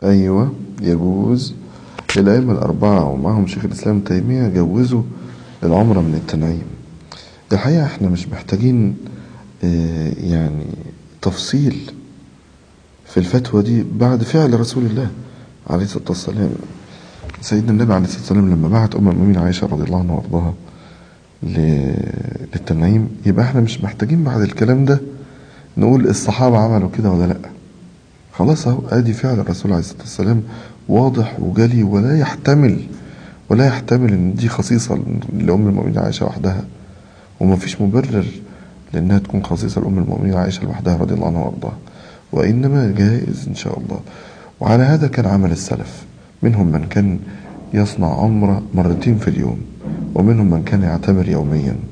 أيوة يجوز الأئمة الأربعة ومعهم شيخ الإسلام ابن تيمية جوزوا العمرة من التنعيم الحقيقة احنا مش محتاجين آه، يعني تفصيل في الفتوى دي بعد فعل رسول الله عليه الصلاة والسلام سيدنا النبي عليه الصلاة والسلام لما بعت أم المؤمنين عائشة رضي الله عنها وارضاها ل- للتنعيم يبقى احنا مش محتاجين بعد الكلام ده نقول الصحابة عملوا كده ولا لأ خلاص اهو ادي فعل الرسول عليه الصلاة والسلام واضح وجلي ولا يحتمل ولا يحتمل ان دي خصيصة لأم المؤمنين عائشة وحدها وما فيش مبرر لأنها تكون خصيصة لأم المؤمنين عائشة لوحدها رضي الله عنها وارضاها وإنما جائز إن شاء الله وعلى هذا كان عمل السلف منهم من كان يصنع عمرة مرتين في اليوم ومنهم من كان يعتمر يوميا